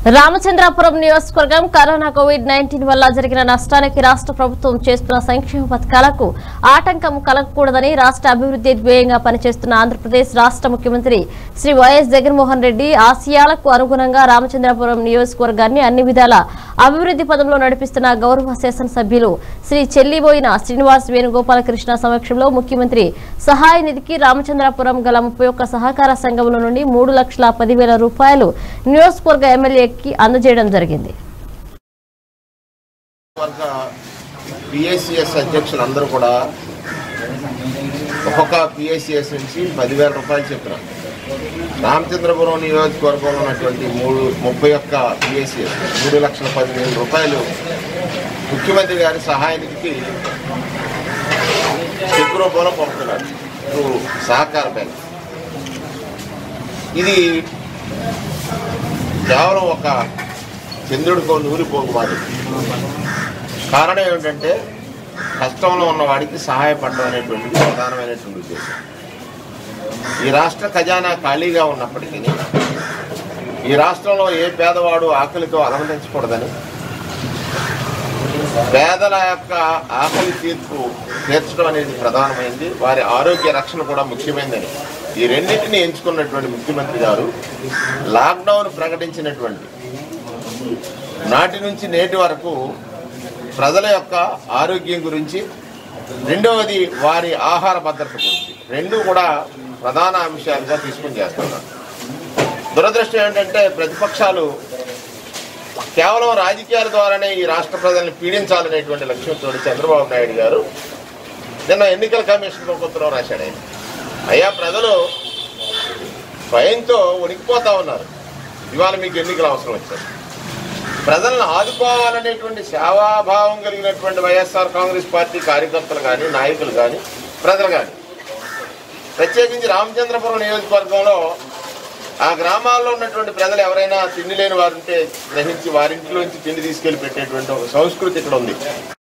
రామచంద్రాపురం నియోజకవర్గం corona Covid nineteen వల్ల జరిగిన నష్టానికి రాష్ట్ర ప్రభుత్వం చేస్తున్న సంక్షేమ పథకాలకు ఆటంకం కలగకూడదని రాష్ట్ర అభివృద్ధి ధ్యేయంగా పనిచేస్తున్న ఆంధ్రప్రదేశ్ రాష్ట్ర ముఖ్యమంత్రి శ్రీ వైఎస్ జగన్మోహన్ రెడ్డి ఆశయాలకు అనుగుణంగా రామచంద్రాపురం నియోజకవర్గాన్ని అన్ని విధాల అభివృద్ధి పదంలో నడిపిస్తున్న గౌరవ శాసనసభ్యులు శ్రీ చెల్లిబోయిన శ్రీనివాస్ వేణుగోపాలకృష్ణ సమక్షంలో ముఖ్యమంత్రి సహాయ నిధికి రామచంద్రాపురం గల ముప్పై ఒక్క సహకార సంఘముల నుండి మూడు లక్షల పదివేల రూపాయలు నియోజకవర్గ ఎమ్మెల్యేకి అందజేయడం జరిగింది వర్గ పిఎస్సిఎస్ అధ్యక్షులు అందరూ కూడా ఒక్కొక్క పిఎస్సిఎస్ నుంచి పదివేల రూపాయలు చెప్పిన రామచంద్రపురం నియోజకవర్గంలో ఉన్నటువంటి మూడు ముప్పై ఒక్క పిఎస్సిఎస్ మూడు లక్షల పదివేల రూపాయలు ముఖ్యమంత్రి గారి సహాయానికి చెక్ రూపంలో పంపుతున్నారు త్రూ సహకార బ్యాంక్ ఇది కేవలం ఒక చంద్రుడికో నూరిపోగు మాదిరి కారణం ఏమిటంటే కష్టంలో ఉన్నవాడికి సహాయపడడం అనేటువంటిది ప్రధానమైనటువంటి ఉద్దేశం ఈ రాష్ట్ర ఖజానా ఖాళీగా ఉన్నప్పటికీ ఈ రాష్ట్రంలో ఏ పేదవాడు ఆకలితో అలమటించకూడదని పేదల యొక్క ఆకలి తీర్పు తీర్చడం అనేది ప్రధానమైంది వారి ఆరోగ్య రక్షణ కూడా ముఖ్యమైనదని ఈ రెండింటిని ఎంచుకున్నటువంటి ముఖ్యమంత్రి గారు లాక్డౌన్ ప్రకటించినటువంటి నాటి నుంచి నేటి వరకు ప్రజల యొక్క ఆరోగ్యం గురించి రెండవది వారి ఆహార భద్రత గురించి రెండు కూడా ప్రధాన అంశాలుగా తీసుకుని చేస్తున్నారు దురదృష్టం ఏంటంటే ప్రతిపక్షాలు కేవలం రాజకీయాల ద్వారానే ఈ రాష్ట్ర ప్రజల్ని పీడించాలనేటువంటి లక్ష్యంతో చంద్రబాబు నాయుడు గారు నిన్న ఎన్నికల కమిషన్ ఉత్తరం రాశాడు ఆయన అయ్యా ప్రజలు భయంతో వణికిపోతా ఉన్నారు ఇవాళ మీకు ఎన్నికలు అవసరం వచ్చారు ప్రజలను ఆదుకోవాలనేటువంటి సేవాభావం కలిగినటువంటి వైఎస్ఆర్ కాంగ్రెస్ పార్టీ కార్యకర్తలు కానీ నాయకులు కానీ ప్రజలు కానీ ప్రత్యేకించి రామచంద్రపురం నియోజకవర్గంలో ఆ గ్రామాల్లో ఉన్నటువంటి ప్రజలు ఎవరైనా తిండి లేని వారు ఉంటే గ్రహించి వారింటిలోంచి తిండి తీసుకెళ్లి పెట్టేటువంటి ఒక సంస్కృతి ఇక్కడ ఉంది